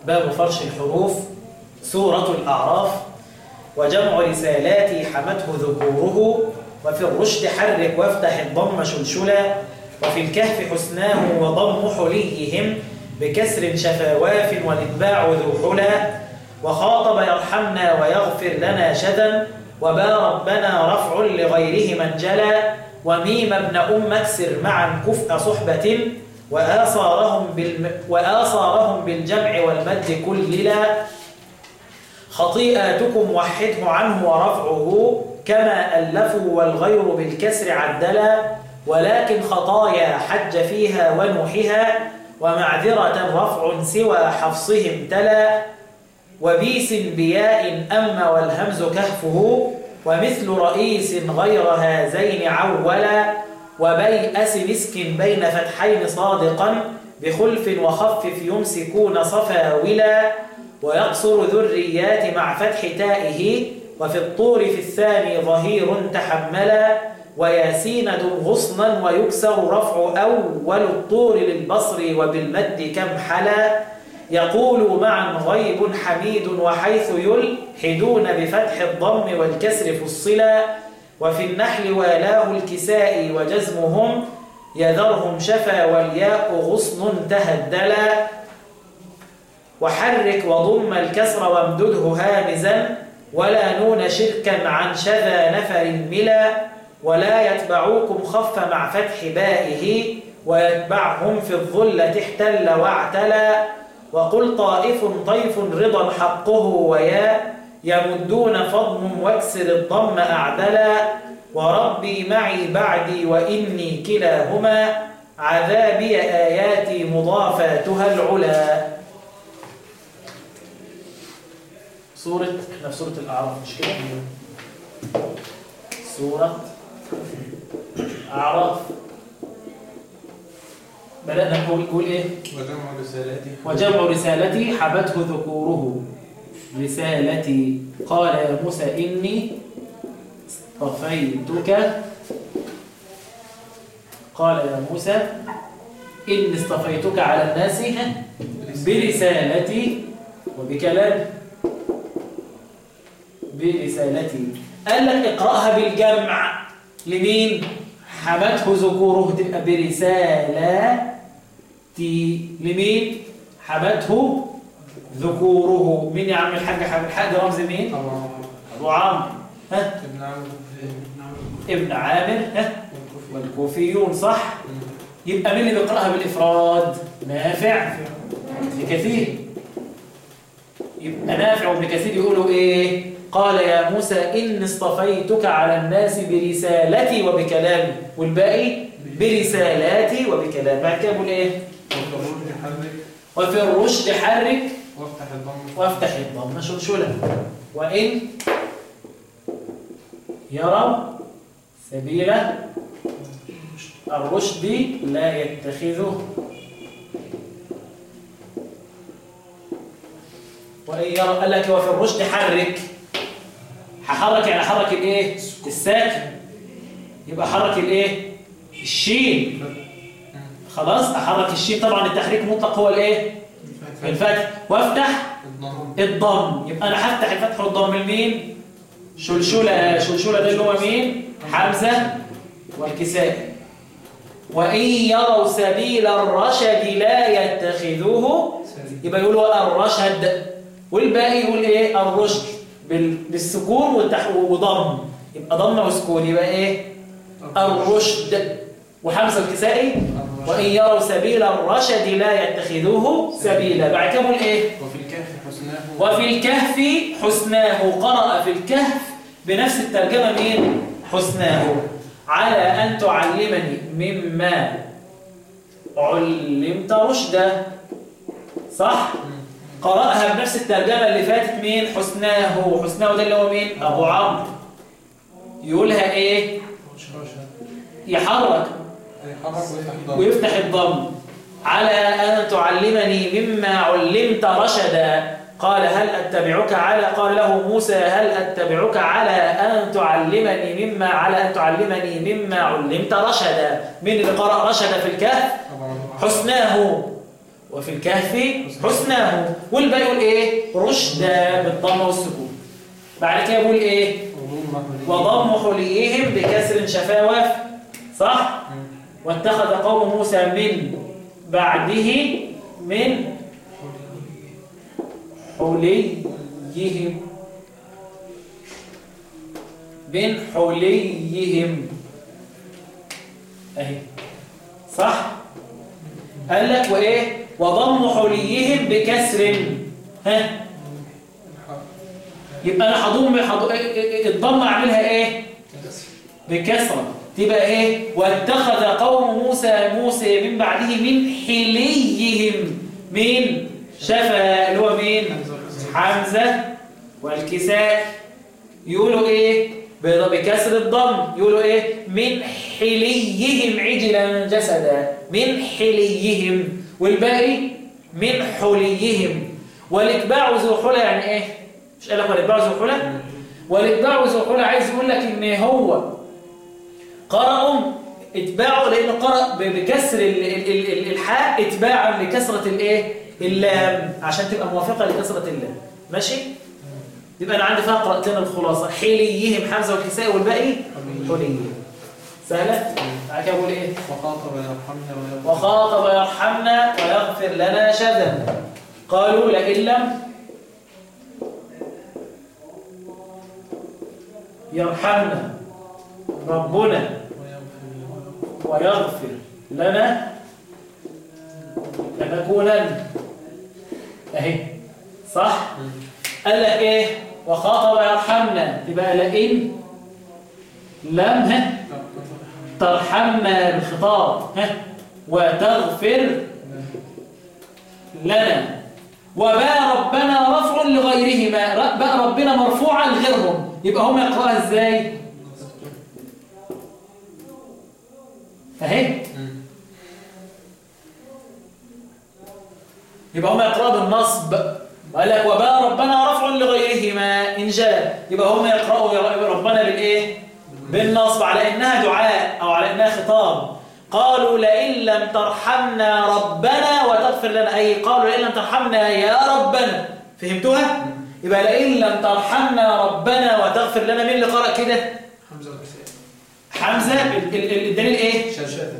باب فرش الحروف سورة الأعراف وجمع رسالات حمته ذكوره وفي الرشد حرك وافتح الضم شلشلا وفي الكهف حسناه وضم حليهم بكسر شفاواف والاتباع ذو حلا وخاطب يرحمنا ويغفر لنا شدا وبا ربنا رفع لغيره من جلا وميم ابن أم اكسر معا كفء صحبة وآثارهم, بالم... وآثارهم بالجمع والمد كللا خطيئاتكم وحده عنه ورفعه كما ألفوا والغير بالكسر عدلا ولكن خطايا حج فيها ونوحها ومعذرة رفع سوى حفصهم تلا وبيس بياء أما والهمز كهفه ومثل رئيس غير هذين عولا وبيأس مسك بين فتحين صادقا بخلف وخفف يمسكون صفاولا ويقصر ذريات مع فتح تائه وفي الطور في الثاني ظهير تحملا وياسين دم غصنا ويكسر رفع أول الطور للبصر وبالمد كم حلا يقول معا غيب حميد وحيث يلحدون بفتح الضم والكسر فصلا وفي النحل والاه الكساء وجزمهم يذرهم شفا والياء غصن تهدلا وحرك وضم الكسر وامدده هامزا ولا نون شركا عن شذا نفر ملا ولا يتبعوكم خف مع فتح بائه ويتبعهم في الظلة احتل واعتلى وقل طائف طيف رضا حقه ويا يمدون فضم واكسر الضم أعدلا وربي معي بعدي وإني كلاهما عذابي آياتي مضافاتها العلا سورة احنا في سورة الأعراف مش كده؟ سورة أعراف بدأنا نقول نقول إيه؟ وجمع رسالاتي وجمع رسالتي حبته ذكوره رسالتي قال يا موسى إني اصطفيتك قال يا موسى إني اصطفيتك على الناس برسالتي وبكلامي برسالتي قال لك اقرأها بالجمع لمين؟ حمته ذكوره تبقى برسالتي لمين؟ حمته ذكوره مين يا عم الحاج حاج الحاج رمز مين؟ طبعا أبو عمرو ها ابن عمرو ابن عمرو ابن عامر ها والكوفي. والكوفيون صح؟ يبقى مين اللي بيقرأها بالإفراد؟ نافع لكثير يبقى نافع وابن كثير يقولوا إيه؟ قال يا موسى إن اصطفيتك على الناس برسالتي وبكلامي والباقي برسالاتي وبكلامي بعد كده يقول إيه؟ والضروري حرك وفي الرشد حرك وافتح الضم وافتح الضم شلشلا وإن يروا سبيل الرشد لا يتخذه وإن يروا قال لك وفي الرشد حرك هحرك يعني حرك الايه الساكن يبقى حرك الايه الشين خلاص احرك الشين طبعا التحريك مطلق هو الايه الفتح وافتح الضم الضم يبقى انا هفتح الفتح والضم لمين شلشله شلشله ده اللي هو مين حمزه والكساء وان يروا سبيل الرشد لا يتخذوه يبقى يقولوا الرشد والباقي يقول ايه الرشد بال- بالسكون والتح... وضم يبقى ضم وسكون يبقى ايه الرشد وحمزه الكسائي وان يروا سبيل الرشد لا يتخذوه سبيلا بعد كده يقول ايه وفي الكهف حسناه وفي الكهف حسناه قرأ في الكهف بنفس الترجمة مين؟ حسناه على أن تعلمني مما علمت رشدا صح؟ قرأها بنفس الترجمة اللي فاتت مين؟ حسناه حسناه ده اللي هو مين؟ أبو عمرو يقولها إيه؟ يحرك حرك ويفتح الضم ويفتح الضم على أن تعلمني مما علمت رشدا قال هل أتبعك على قال له موسى هل أتبعك على أن تعلمني مما على أن تعلمني مما علمت رشدا من اللي قرأ رشدا في الكهف طبعا حسناه وفي الكهف حسناه والباقي يقول ايه رشدا بالضمه والسكون بعد كده يقول ايه وضم حليهم بكسر شفاوة صح واتخذ قوم موسى من بعده من حليهم من حليهم اهي صح قال لك وايه وضم حليهم بكسر ها يبقى انا هضم هض- الضمه اعملها ايه بكسره تبقى ايه واتخذ قوم موسى موسى من بعده من حليهم من شفا اللي هو مين حمزه والكساء يقولوا ايه ب- بكسر الضم يقولوا ايه من حليهم عجلا جسدا من حليهم والباقي من حليهم والاتباع ذو حلى يعني ايه مش قال لك والاتباع ذو حلى والاتباع ذو حلى عايز يقول لك ان هو قرأوا اتباعه لانه قرأ ب- بكسر ال- ال- ال- ال- الحاء اتباعا لكسرة الايه اللام عشان تبقى موافقة لكسرة اللام ماشي يبقى انا عندي فيها قراءتين الخلاصة حليهم حمزة والكساء والباقي حليهم سهلة بعد كده بقول ايه وخاطب يرحمنا ويغفر وخاطب يرحمنا ويغفر لنا شذا قالوا لئن لم يرحمنا ربنا ويغفر ويغفر لنا لنكونن اهي صح قال لك ايه وخاطب يرحمنا تبقى لئن لم ها ترحمنا بالخطاب ها وتغفر لنا وباء ربنا رفع لغيرهما ر- بقى ربنا مرفوعا لغيرهم يبقى هم يقراها ازاي اهي يبقى هم يقرأوا بالنصب وقال لك وباء ربنا رفع لغيرهما إن جاء يبقى هم يقرأوا يا ربنا بالإيه بالنصب على إنها دعاء أو على إنها خطاب قالوا لئن لم ترحمنا ربنا وتغفر لنا أي قالوا لئن لم ترحمنا يا ربنا فهمتوها؟ يبقى لئن لم ترحمنا ربنا وتغفر لنا مين اللي قرأ كده؟ حمزة والكساء حمزة ال- ال- الدليل إيه؟ شاشة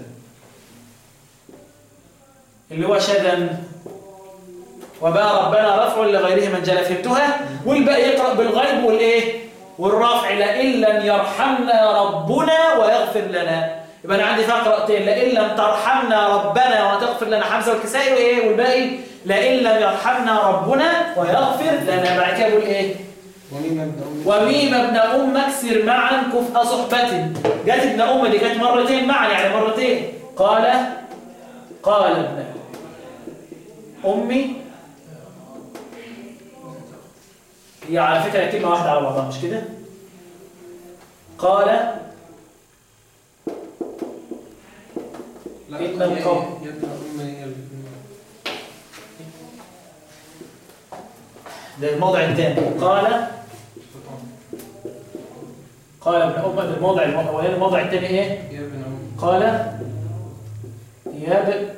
اللي هو شذا وباء ربنا رفع لغيره من جل فهمتها والباقي يقرأ بالغيب والإيه والرفع لئن لم يرحمنا ربنا ويغفر لنا يبقى أنا عندي فيها قراءتين لئن لم ترحمنا ربنا وتغفر لنا حمزة والكسائي وإيه والباقي لئن لم يرحمنا ربنا ويغفر لنا بعد كده بقول إيه وميم ابن أم وميم ابن أم اكسر معا كفء صحبة جت ابن أم دي جت مرتين معا يعني مرتين قال قال ابن أمي هي على فكرة كلمة واحدة على بعضها مش كده قال لا ابن هي- القوم. هي ابن أم هي ال- ده الموضع الثاني قال قال ابن أم ده الموضع الأولاني الموضع الثاني إيه يا ابن أم قال يا ب...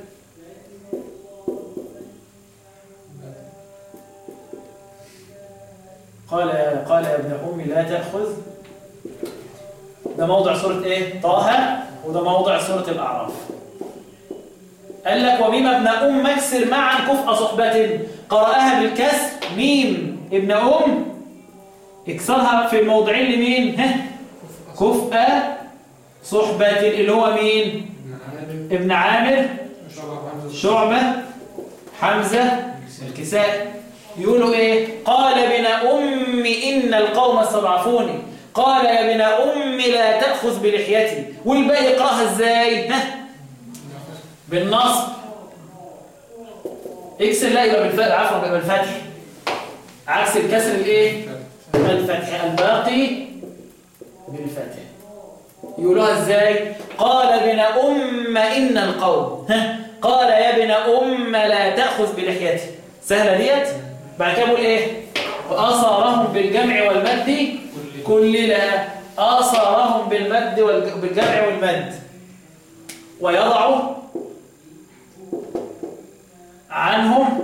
قال قال يا ابن أمي لا تأخذ ده موضع سورة إيه؟ طه وده موضع سورة الأعراف قال لك وميم ابن أم اكسر معا كفء صحبة قرأها بالكسر ميم ابن أم اكسرها في الموضعين لمين؟ ها؟ كفء صحبة اللي هو مين؟ ابن عامر ابن عامر شعبة حمزة شعبة حمزة الكساء يقولوا ايه قال ابن أم إن القوم استضعفوني قال يا ابن أم لا تأخذ بلحيتي والباقي يقرأها ازاي ها بالنصب اكسر لا يبقى بالفتح عفوا يبقى بالفتح عكس الكسر الايه الفتح الباقي بالفتح يقولوها ازاي قال ابن ام ان القوم ها قال يا ابن ام لا تاخذ بلحيتي سهله ديت بعد كده بقول ايه واثارهم بالجمع والمد كلنا اثارهم بالمد والج- بالجمع والمد ويضع عنهم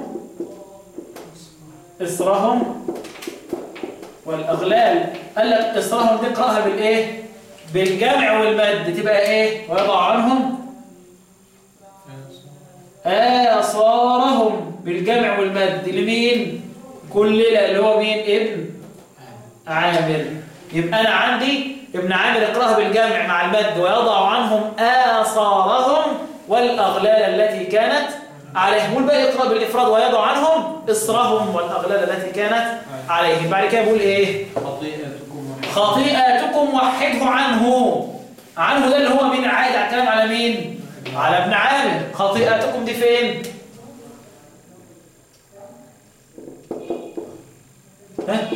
إصرهم والأغلال قال لك إصرهم دي اقراها بالإيه؟ بالجمع والمد تبقى إيه؟ ويضع عنهم آثارهم بالجمع والمد لمين؟ كل اللي هو مين؟ ابن عامر يبقى أنا عندي ابن عامر اقراها بالجمع مع المد ويضع عنهم آثارهم والأغلال التي كانت عليهم والباقي يقرأ بالإفراد ويضع عنهم إصرهم والأغلال التي كانت عليهم بعد كده بيقول إيه خطيئتكم خطيئاتكم وحده عنه عنه ده اللي هو مين عائد على الكلام على مين على ابن عامر خطيئاتكم دي فين ها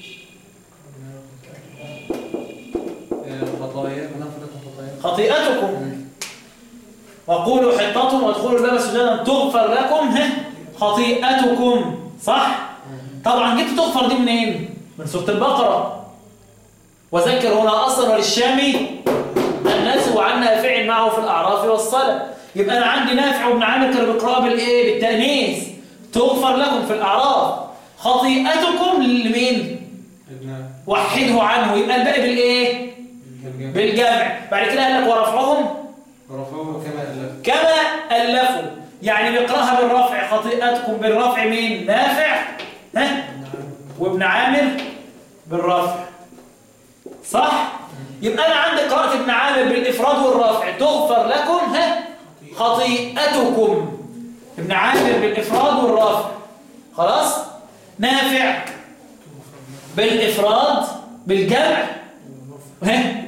خطايا ونفرة خطايا خطيئتكم وقولوا حطة وادخلوا الباب سجدا تغفر لكم ها خطيئتكم صح طبعا جبت تغفر دي منين من سورة البقرة وذكر هنا أصلا وللشامي الناس وعن نافع معه في الأعراف والصلاة يبقى أنا عندي نافع وابن عامر كانوا بيقرأوا بالإيه بالتأنيث تغفر لكم في الأعراف خطيئتكم لمين ابن وحده عنه يبقى الباقي بالإيه الجمع بالجمع بعد كده قال لك ورفعهم ورفعه كما ألف كما ألفوا يعني بيقراها بالرفع خطيئتكم بالرفع مين نافع ها وابن عامر بالرفع صح يبقى انا عندي قراءه ابن عامر بالافراد والرفع تغفر لكم ها خطيئتكم ابن عامر بالافراد والرفع خلاص نافع بالافراد بالجمع ها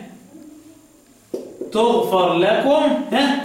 تغفر لكم ها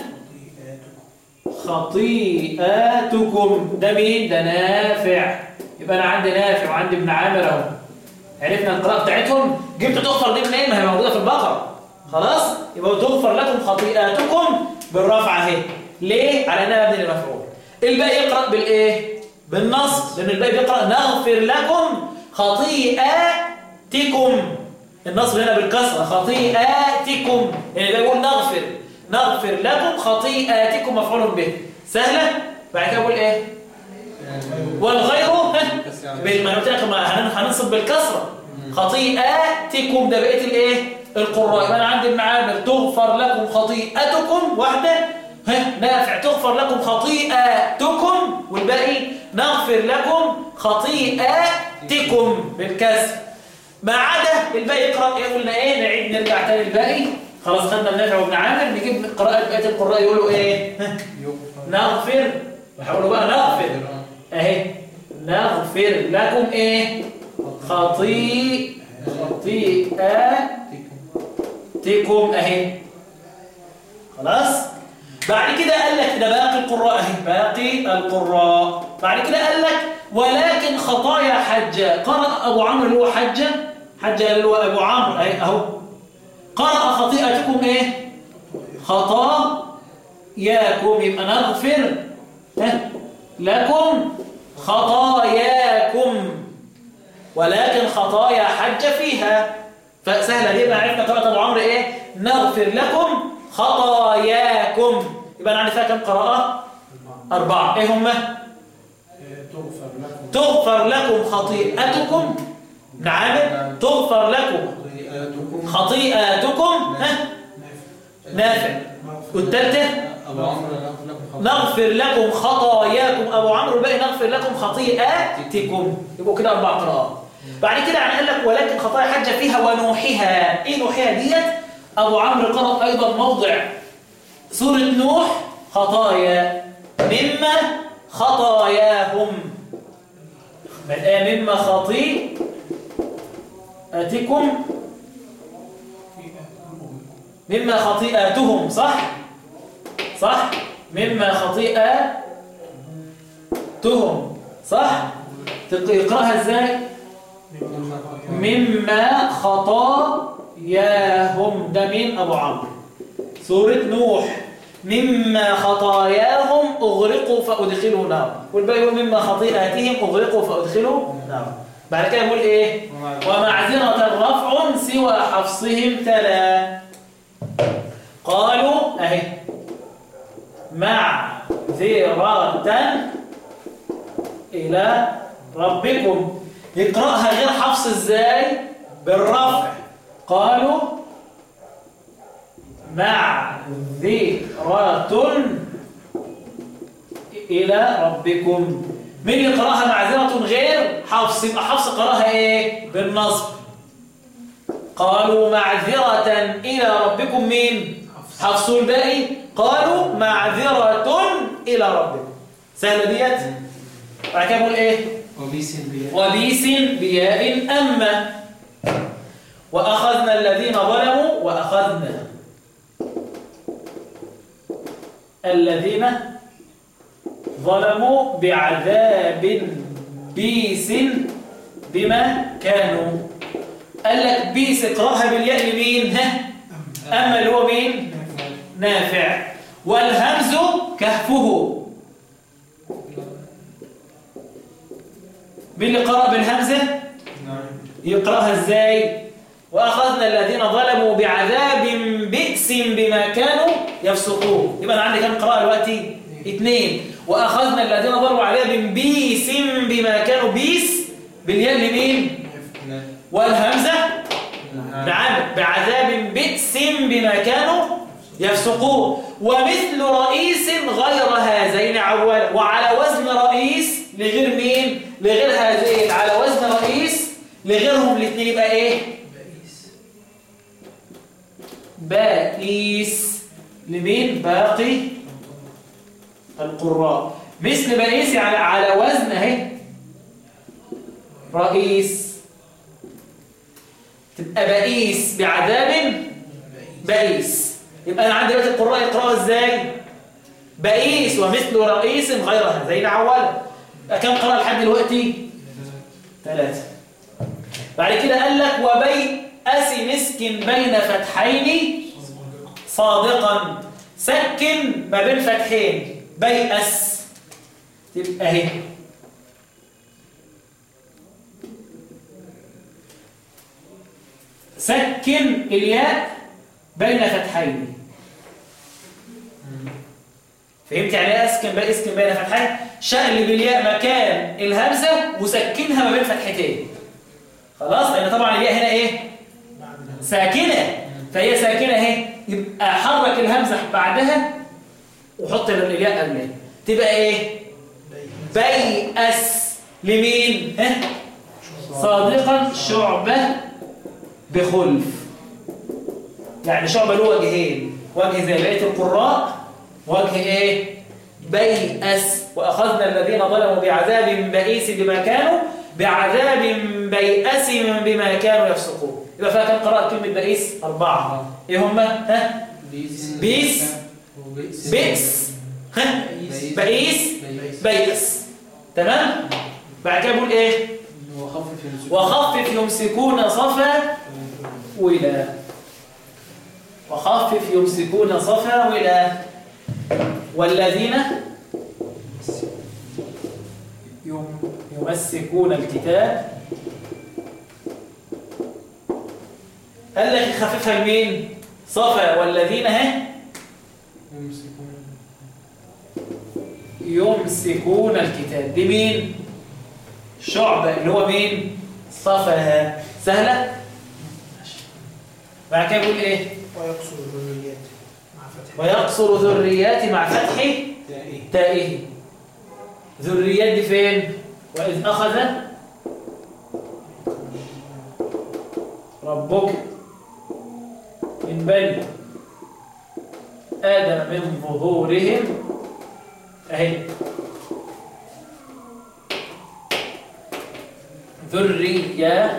خطيئاتكم ده مين ده نافع يبقى انا عندي نافع وعندي ابن عامر اهو عرفنا القراءه بتاعتهم جبت تغفر دي منين ما هي موجوده في البقره خلاص يبقى تغفر لكم خطيئاتكم بالرفع اهي ليه على انها مبني للمفعول الباقي يقرا بالايه بالنصب لان الباقي بيقرا نغفر لكم خطيئاتكم النصب هنا بالكسره خطيئاتكم يعني الباقي بيقول نغفر نغفر لكم خطيئاتكم مفعول به سهله بعد كده بقول ايه والغير ها ما أنا قلت لك ما هن- هننصب بالكسره خطيئاتكم ده بقيه الايه القراء يبقى انا عندي ابن عامر تغفر لكم خطيئتكم واحده ها نافع تغفر لكم خطيئاتكم والباقي نغفر لكم خطيئاتكم بالكسر ما عدا الباقي يقرا ايه قلنا ايه نعيد نرجع تاني الباقي خلاص خدنا النافع وابن عامر نجيب قراءه بقيه القراء يقولوا ايه ها نغفر بحاولوا بقى نغفر اهي نغفر لكم ايه خطيئ خطيئاتكم اهي خلاص بعد كده قال لك ده باقي القراء اهي باقي القراء بعد كده قال لك ولكن خطايا حجة قرأ أبو عمرو اللي هو حجة حجة اللي هو أبو عمرو اهي أهو قرأ خطيئتكم ايه خطاياكم يبقى نغفر ها لكم خطاياكم ولكن خطايا حج فيها فسهله دي يبقى عرفنا قراءه ابو عمرو ايه نغفر لكم خطاياكم يبقى انا عندي فيها كم قراءه اربعه ايه هم تغفر لكم تغفر لكم خطيئتكم نعم تغفر لكم خطيئاتكم خطيئاتكم ها نافع والثالثه أبو عمرو نغفر لكم خطيئاتكم نغفر لكم خطاياكم ابو عمرو الباقي نغفر لكم خطيئاتكم يبقوا كده اربع قراءات بعد كده يعني قال لك ولكن خطايا حج فيها ونوحها ايه نوحها ديت ابو عمرو قرأ ايضا موضع سوره نوح خطايا مما خطاياهم الآية مما خطيئاتكم مما خطيئاتهم صح صح مما خطيئاتهم صح تقراها ازاي مما خطاياهم ده مين ابو عمرو سوره نوح مما خطاياهم اغرقوا فادخلوا نار والباقي يقول مما خطيئاتهم اغرقوا فادخلوا نار بعد كده يقول ايه ومعذرة رفع سوى حفصهم تلا قالوا اهي معذرة إلى ربكم يقرأها غير حفص ازاي بالرفع قالوا معذرة إلى ربكم من يقرأها معذرة غير حفص يبقى حفص قرأها ايه بالنصب قالوا معذرة إلى ربكم مين حفص الباقي قالوا معذرة إلى ربكم سهلة ديت بعد كده بقول ايه وبيس بياء وبيس بياء أما وأخذنا الذين ظلموا وأخذنا الذين ظلموا بعذاب بيس بما كانوا قال لك بيس اقراها بالياء لمين ها أما اللي هو مين نافع والهمز كهفه مين اللي قرأ بالهمزة نعم يقرأها ازاي وأخذنا الذين ظلموا بعذاب بئس بما كانوا يفسقون يبقى أنا عندي كام قراءة دلوقتي اثنين وأخذنا الذين ظلموا عذاب بئس بما كانوا بئس بالياء لمين نعم والهمزة نعم بعذاب بعذاب بئس بما كانوا يفسقون ومثل رئيس غير هذين عوال وعلى وزن رئيس لغير مين لغير هذين على وزن رئيس لغيرهم الاثنين يبقى ايه بائس لمين باقي القراء مثل بائس يعني على وزن اهي رئيس تبقى بائس بعذاب بائس يبقى انا عندي دلوقتي القراء يقراوا ازاي بائس ومثل رئيس غيرها زي العوال يبقى كم قراءه لحد دلوقتي ثلاثه بعد كده قال لك وبيأس مسك بين فتحين صادقا سكن ما بين فتحين بيأس تبقى اهي سكن الياء بين فتحين فهمت يعني ايه اسكن بقى اسكن بين فتحين شقلب الياء مكان الهمزه وسكنها ما بين فتحتين خلاص لان طبعا الياء هنا ايه ساكنه فهي ساكنه اهي يبقى حرك الهمزه بعدها وحط الياء قبلها تبقى ايه بيأس لمين ها صادقا شعبه بخلف يعني شعبة له وجهين وجه زي بقية القراء وجه ايه بيأس وأخذنا الذين ظلموا بعذاب بئيس بما كانوا بعذاب بيأس بما كانوا يفسقون يبقى فيها كم قراءة كلمة بئيس أربعة ايه هما ها بيس بيس. وبيس بئس ها بئيس بيس بيأس تمام بعد كده بقول ايه وخفف الزكاة وخفف يمسكون صفا ولا وخفف يمسكون صفا ولا والذين يم- يمسكون الكتاب قال لك خففها لمين صفا والذين ها يمسكون يمسكون الكتاب دي مين شعبة اللي هو مين صفها سهلة بعد كده يقول ايه ويقصر الذريات مع فتح ويقصر ذريات مع فتح تائه تائه ذريات دي فين وإذ أخذ ربك من بني آدم من ظهورهم أهي ذرية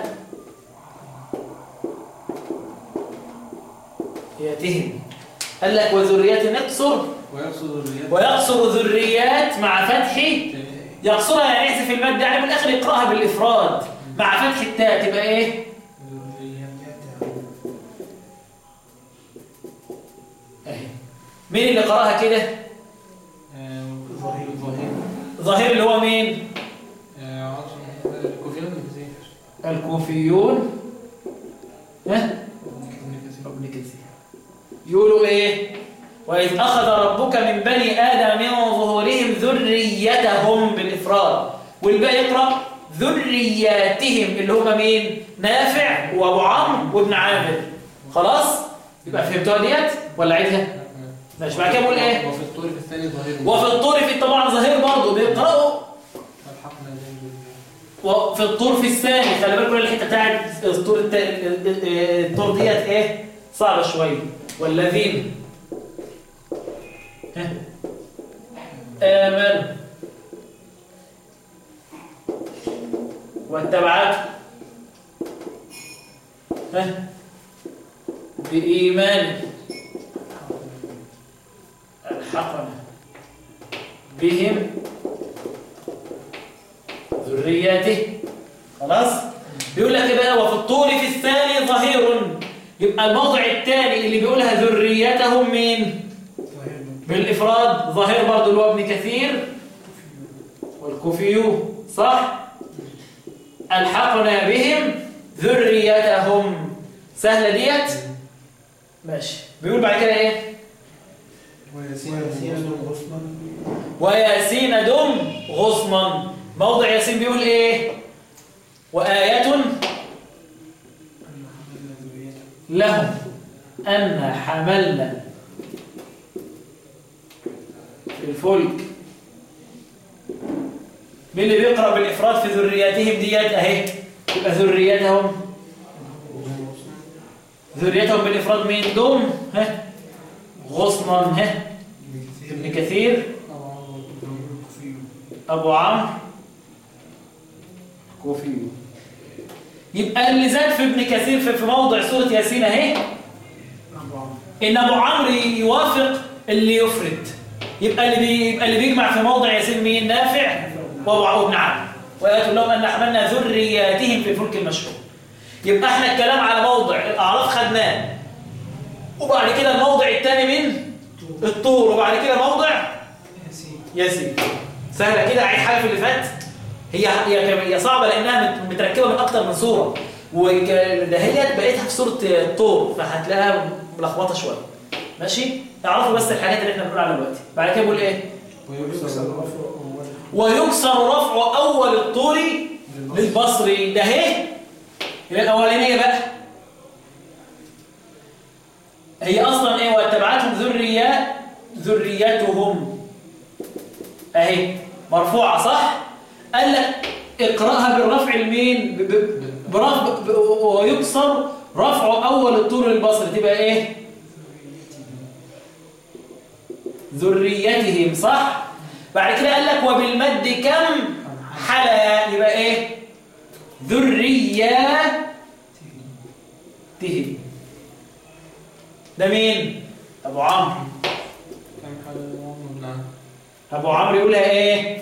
ياتهم قال لك وذريات نقصر ويقصد الرياض ويقصر ذريات مع فتح يقصرها يعني يحذف المادة يعني من الآخر يقرأها بالإفراد مع فتح التاء تبقى إيه؟ أهي مين اللي قرأها كده؟ ظهير ظهير ظاهر اللي هو مين؟ عاصم الكوفيان بن كثير الكوفيون ها؟ ابن كثير ابن كثير يقولوا إيه؟ وإذ أخذ ربك من بني آدم من ظهورهم ذريتهم بالإفراد وال والباقي يقرأ ذرياتهم اللي هم مين نافع وابو عمرو وابن عامر خلاص يبقى فهمتوها ديت ولا عيدها ماشي بعد كده بقول ايه وفي الطور في الثاني ظهير وفي الطور في طبعا ظهير برضه بيقرأوا الحقنا بهم وفي الطور في الثاني خلي بالكم الحته بتاعت الطور التا... الطور ديت ايه صعبه شويه والذين ها؟ امنوا واتبعته ها بإيمان الحقنا بهم ذرياته خلاص بيقول لك ايه بقى وفي الطور في الثاني ظهير يبقى الموضع الثاني اللي بيقولها ذريتهم مين بالافراد ظاهر برضه اللي هو ابن كثير والكوفي صح الحقنا بهم ذريتهم سهله ديت ماشي بيقول بعد كده ايه وياسين غصنا وياسين دم غصنا موضع ياسين بيقول ايه وآية لهم أن حملنا في الفلك مين اللي بيقرأ بالإفراد في ذرياتهم ديت أهي يبقى ذريتهم ذريتهم بالإفراد مين دم ها غصنا ها ابن كثير أبو عمرو كوفي يبقى اللي زاد في ابن كثير في في موضع سورة ياسين اهي إن أبو عمرو يوافق اللي يفرد يبقى اللي بي... يبقى اللي بيجمع في موضع ياسين مين نافع وأبو عمرو بن عمرو وآيات لهم أن حملنا ذرياتهم في الفلك المشحون يبقى احنا الكلام على موضع الأعراف خدناه وبعد كده الموضع الثاني من الطور وبعد كده موضع ياسين ياسين سهله كده عيد حاجه في اللي فات هي هي هي صعبه لانها مت- متركبه من اكتر من صوره ودهيت بقيتها في صوره الطور فهتلاقيها ملخبطه شويه ماشي اعرفوا بس الحاجات اللي احنا بنقول عليها دلوقتي بعد كده بقول ايه ويكسر رفع أول ويكسر رفع اول الطور للبصري ده اهي يبقى الاولانيه بقى هي اصلا ايه واتبعتهم ذريات ذريتهم اهي مرفوعه صح قال لك اقراها بالرفع المين ب- ب- برفع ب- ويكسر رفع اول الطور للبصري تبقى ايه ذريتهم صح بعد كده قال لك وبالمد كم حلا يبقى ايه ذرياتهم ده مين ابو عمرو كم حاجة ابن عم ابو عمرو يقولها ايه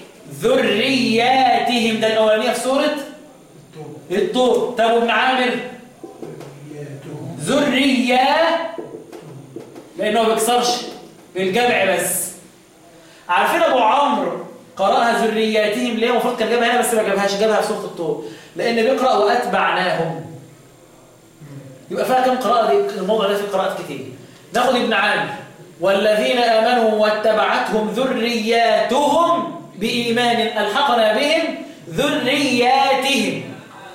ذرياتهم ده الاولانيه في سوره الطور الطور طب ابن عامر ذرياتهم ذريات لانه ما بيكسرش بالجمع بس عارفين ابو عمرو قراها ذرياتهم ليه المفروض كان جابها هنا بس ما جابهاش جابها في سوره الطور لان بيقرا واتبعناهم يبقى فيها كم قراءه دي الموضوع ده فيه قراءات كتير ناخد ابن عامر والذين امنوا واتبعتهم ذرياتهم بايمان الحقنا بهم ذرياتهم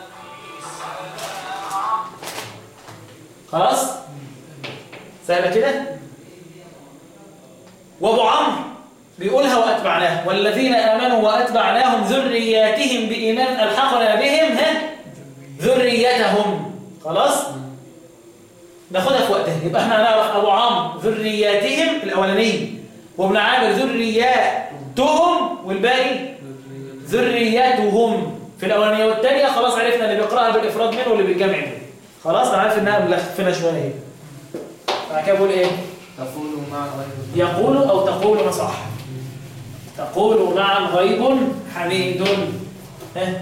خلاص سهله كده وابو عمرو بيقولها واتبعناه والذين امنوا واتبعناهم ذرياتهم بايمان الحقنا بهم ها ذريتهم خلاص ناخدها في وقتها يبقى احنا هنعرف ابو عمرو ذرياتهم الاولانيه وابن عامر ذرياتهم والباقي ذرياتهم في الاولانيه والثانيه خلاص عرفنا اللي بيقراها بالافراد منه واللي بالجمع منه خلاص انا عارف انها ملخفنا شويه اهي بعد كده بقول ايه تقول مع غير يقول أو تقول صح تقول نعم غيب حميد ها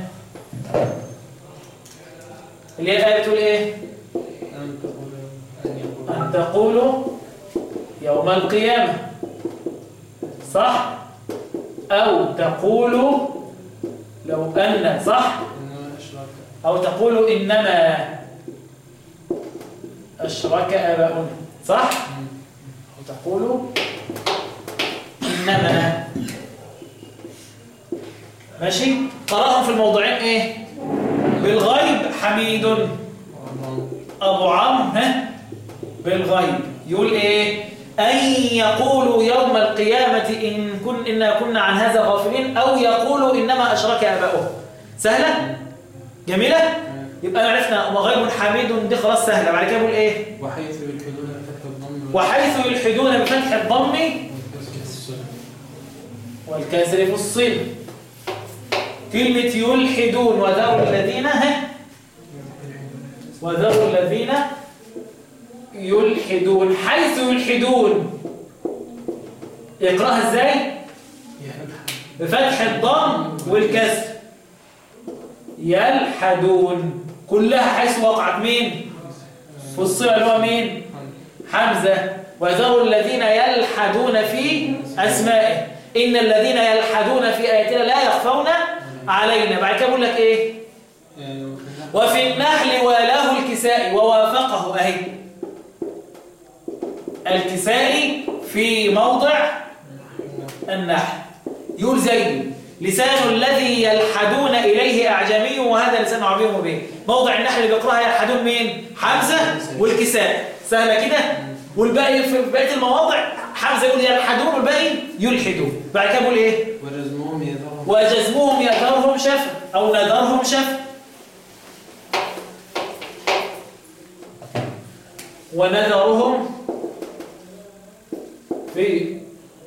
اللي هي الآية بتقول إيه أن تقول أن يقول أن تقولوا يوم القيامة صح أو تقولوا لو أن صح إنما أشرك أو تقولوا إنما أشرك آباؤنا صح أو تقولوا إنما ماشي قراهم في الموضوعين ايه بالغيب حميد ابو عمرو ها بالغيب يقول ايه ان يقولوا يوم القيامه ان كن إنا كنا عن هذا غافلين او يقولوا انما اشرك اباؤهم سهله جميله يبقى عرفنا غيب حميد دي خلاص سهله بعد كده بيقول ايه وحيث يلحدون بفتح الضم وحيث يلحدون بفتح الضم والكسر والكسر في الصل كلمة يلحدون وذروا الذين ها وذروا الذين يلحدون حيث يلحدون يقرأها ازاي بفتح الضم والكسر يلحدون كلها حيث وقعت مين في الصلة اللي هو مين حمزة وذروا الذين يلحدون في أسمائه إن الذين يلحدون في آياتنا لا يخفون علينا بعد كده بقول لك إيه وفي النحل والاه الكسائي ووافقه أهي الكسائي في موضع النحل يقول زي لسان الذي يلحدون إليه أعجمي وهذا لسان عربي مبين موضع النحل اللي بيقرأها يلحدون مين حمزة والكساء سهلة كده والباقي في بقية المواضع حمزة يقول يلحدون والباقي يلحدون بعد كده بقول إيه ورزمهم يذرهم وجزمهم يذرهم شفا أو نذرهم شفا ونذرهم في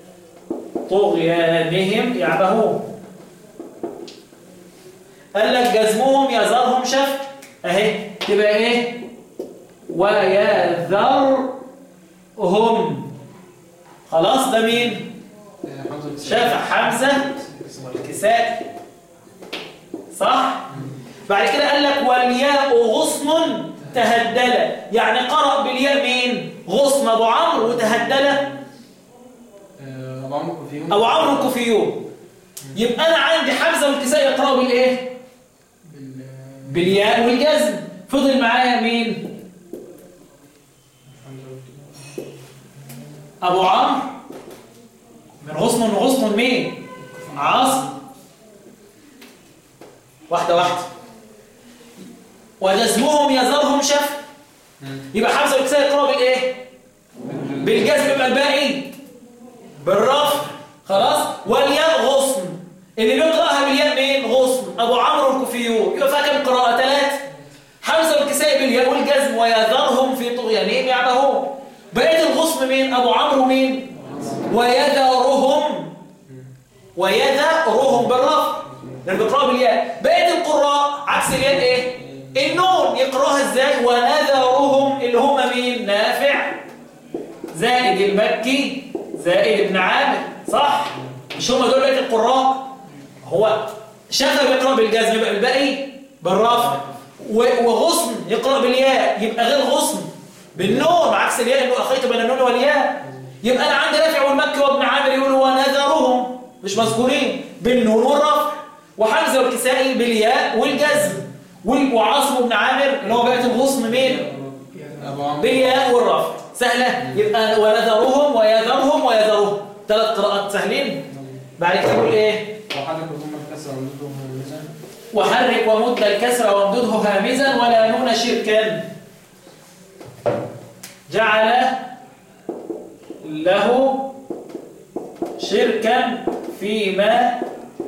طغيانهم يعمهون قال لك جزمهم يذرهم شفا اهي تبقى ايه ويذرهم خلاص ده مين شافع حمزة الكساء صح بعد كده قال لك والياء غصن تهدل يعني قرأ بالياء مين غصن ابو عمرو وتهدل أبو عمرو فيهم ابو عمرو الكوفيون يبقى انا عندي حمزة والكساء يقرأوا بالايه بال بالياء والجزم فضل معايا مين ابو عمرو من غصن من غصن مين عاصم واحده واحده وجزمهم يذرهم شف يبقى حمزه والكساء يقرأوا بالايه بالجزم يبقى الباقي بالرفع خلاص والياء غصن اللي بيقراها بالياء مين غصن ابو عمرو الكوفيون يبقى فيها كم قراءه ثلاث حمزه والكساء بالياء والجزم ويذرهم في طغيانهم يعمهون بقيه الغصن مين ابو عمرو مين ويذرهم ويذرهم بالرفع اللي بيقراها بالياء بقيه القراء عكس الياء ايه النون يقراها ازاي ونذرهم اللي هم مين نافع زائد المكي زائد ابن عامر صح مش هم دول بقيه القراء هو شغل يقرا بالجزم يبقى الباقي بالرفع و- وغصن يقرا بالياء يبقى غير غصن بالنون عكس الياء انه اخيت بين النون والياء يبقى انا عندي نافع والمكي وابن عامر يقولوا ونذرهم مش مذكورين بالنون والرفع وحمزه والكسائي بالياء والجزم وال- وعاصم بن عامر اللي هو بقيه الغصن مين أبو عمرو بالياء والرفع سهله يبقى ونذرهم ويذرهم ويذرهم ثلاث قراءات سهلين بعد كده يقول ايه وحرك الضم الكسر ومدهم الميزان وحرك ومد الكسر وامدده هامزا ولا نون شركا جعل له شركا فيما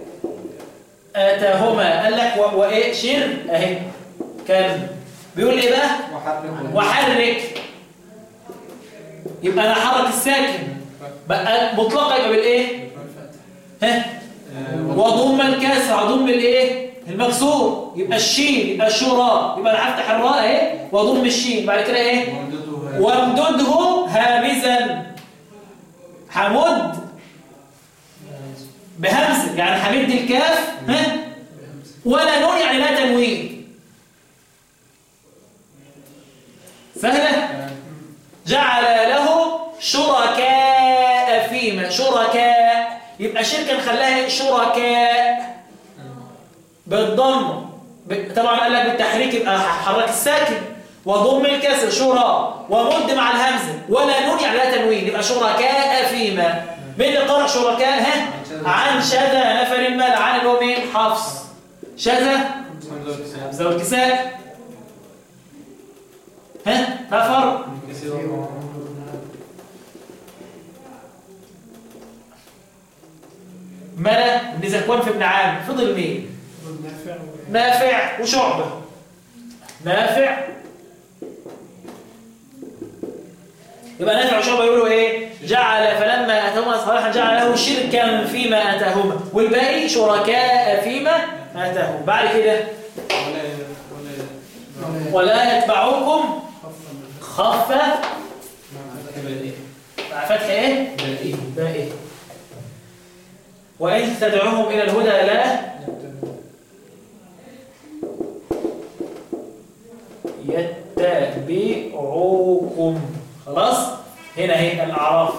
آتاهما قال لك و- وإيه شر أهي كان بيقول إيه بقى وحرك وحرك يبقى أنا حرك الساكن بقى مطلقة يبقى بالإيه ها وضم الكسر ضم الايه المكسور يبقى الشين يبقى الشراء يبقى انا هفتح الراء اهي واضم الشين بعد كده ايه وامدده هامزا حمد بهمزه يعني حمد الكاف ها ولا نون يعني لا تنوين سهله جعل له شركاء فيما شركاء يبقى شركة نخليها شركاء بالضم ب- طبعا قال لك بالتحريك يبقى حرك الساكن وضم الكسر شراء ومد مع الهمزة ولا نون يعني لا تنوين يبقى شركاء فيما مين اللي قرأ شركاء ها عن شذا نفر المال عن اللي هو مين حفص شذا حمزة والكساء همزة والكساء ها نفر كثير أبو عمرو ملا ابن زكوان في ابن عامر فضل مين نافع نافع وشعبة نافع يبقى نافع وشعبة يقولوا ايه جعل فلما اتاهما صالحا جعل له شركا فيما اتاهما والباقي شركاء فيما اتاهما بعد كده ولا ولا ولا يتبعوكم خفة مع فتح بلديه مع فتح ايه بلديه باقي وإن تدعوهم إلى الهدى لا يتبعوكم خلاص هنا هي الأعراف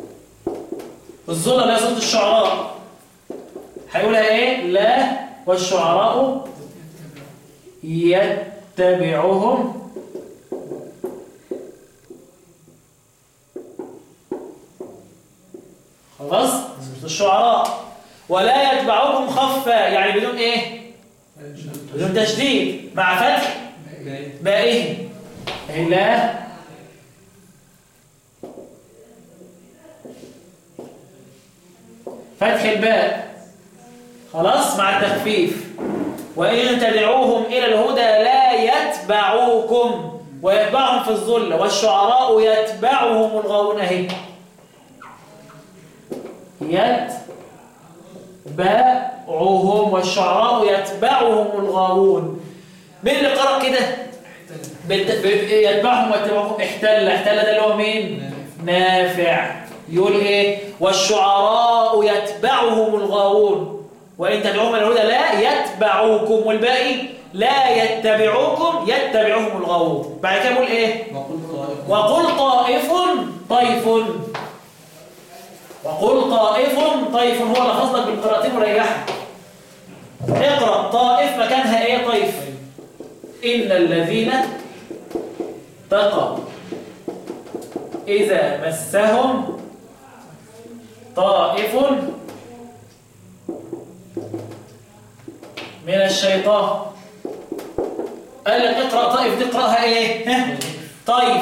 الظلم يا صوت الشعراء هيقولها ايه لا والشعراء يتبعهم خلاص الشعراء ولا يتبعوكم خفا يعني بدون ايه بدون تشديد مع فتح باقي بائه أي لا فتح الباء خلاص مع التخفيف وإن تدعوهم إلى الهدى لا يتبعوكم ويتبعهم في الظل والشعراء يتبعهم الغاوون أهي يتبعهم والشعراء يتبعهم الغاوون مين اللي قرأ كده؟ بالت- ب- يتبعهم ويتبعهم احتل احتل ده اللي هو مين؟ نافع يقول ايه؟ والشعراء يتبعهم الغاوون وإن تدعوهم إلى الهدى لا يتبعوكم والباقي لا يتبعوكم يتبعهم الغاوون بعد كده يقول ايه؟ وقل طائف وقل طائف طيف وقل طائف طيف هو لفظ لك بالقراءتين وريحها اقرأ طائف مكانها ايه طيف إن الذين تقوا إذا مسهم طائف من الشيطان قال لك اقرأ طائف دي اقرأها ايه ها؟ طيف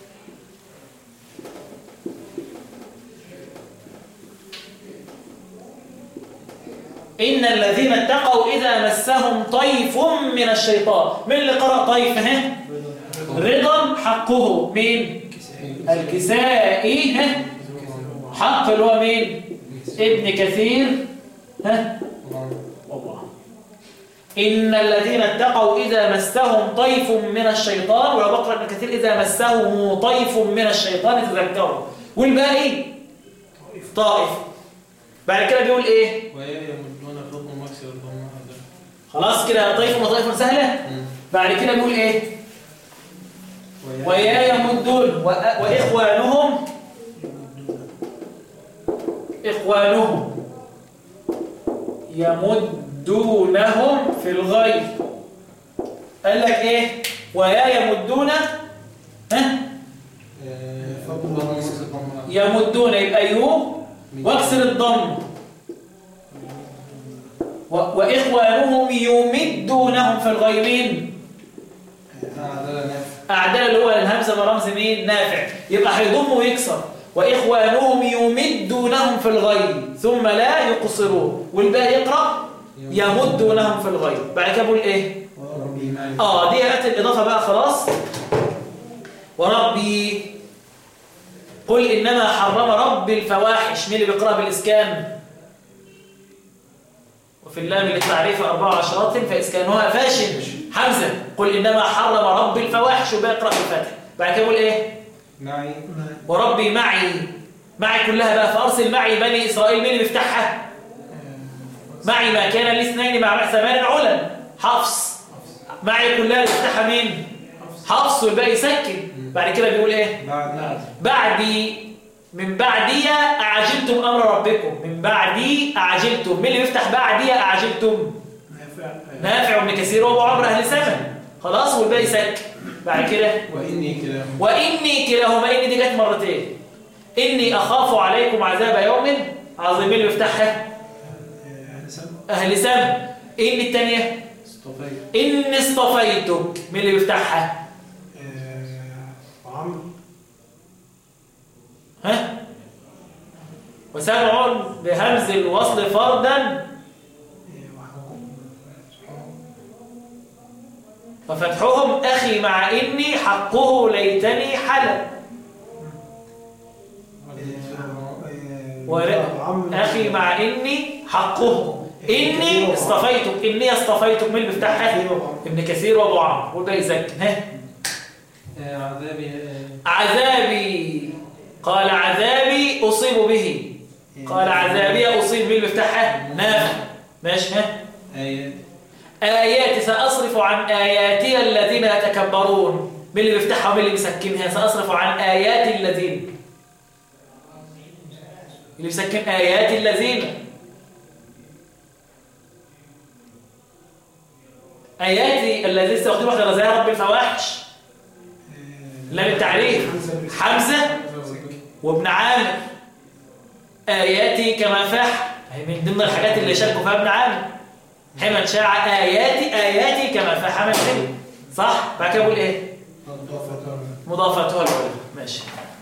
إن الذين اتقوا إذا مسهم طيف من الشيطان من اللي قرأ طيف ها رضا حقه مين الكسائي ها حق اللي هو مين ابن كثير ها الله إن الذين اتقوا إذا مسهم طيف من الشيطان ولو بقرأ ابن كثير إذا مسهم طيف من الشيطان تذكروا والباقي طائف بعد كده بيقول إيه ويا يمدون خطهم واكسر الضم حدا خلاص كده طيف وطيف سهلة بعد كده بيقول إيه ويا يمدون وأ- وإخوانهم إخوانهم يمدونهم في الغي قال لك إيه ويا يمدون ها يمدون يبقى يو واكسر الضم و- وإخوانهم يمدونهم في الغي مين أعدال اللي هو الهمزة برمز مين نافع يبقى هيضم ويكسر وإخوانهم يمدونهم في الغي ثم لا يقصرون والباقي يقرأ يمدونهم في الغي بعد كده بقول إيه آه دي هات الإضافة بقى خلاص وربي قل إنما حرم ربي الفواحش مين اللي بيقرأ بالإسكان وفي اللام للتعريف أربع عشرات فإسكانها فاشل حمزة قل إنما حرم ربي الفواحش وبيقرأ بالفتح بعد كده يقول إيه معي وربي معي معي كلها بقى فأرسل معي بني إسرائيل مين اللي بيفتحها معي ما كان الاثنين مع ثمان علا حفص معي كلها اللي بيفتحها مين حفص والباقي يسكن بعد كده بيقول إيه بعد بعدي من بعدي أعجلتم أمر ربكم من بعدي أعجلتم مين اللي بيفتح بعدي أعجلتم نافع نافع وابن كثير وابو عمرو أهل سمن خلاص والباقي سك بعد كده وإني كده وإني كلاهما إن دي جت مرتين إني أخاف عليكم عذاب يوم عظيم اللي بيفتحها أهل سم أهل سم إن التانية اصطفيت إني اصطفيتك مين اللي بيفتحها وعمرو ها وسبع بهمز الوصل فردا وفتحهم أخي مع إني حقه ليتني حلب أخي مع إني حقه إني اصطفيتك إني اصطفيتك من اللي بيفتحها ابن كثير وابو عمرو وده يزكي ها آه، عذابي آه، عذابي قال عذابي أصيب به قال عذابي أصيب به اللي بيفتحها نافع ماشي ها آيات آياتي سأصرف عن آياتي الذين يتكبرون مين اللي بيفتحها ومين اللي بيسكنها سأصرف عن آيات الذين اللي بيسكن آيات الذين آياتي الذين استخدموا واحدة غزاها رب الفواحش لام التعريف حمزة وابن عامر آياتي كما فاح هي من ضمن الحاجات اللي شاركوا فيها ابن عامر حمد شاع آياتي آياتي كما فاح من صح؟ بعد كده بقول إيه؟ مضافتها الأولى ماشي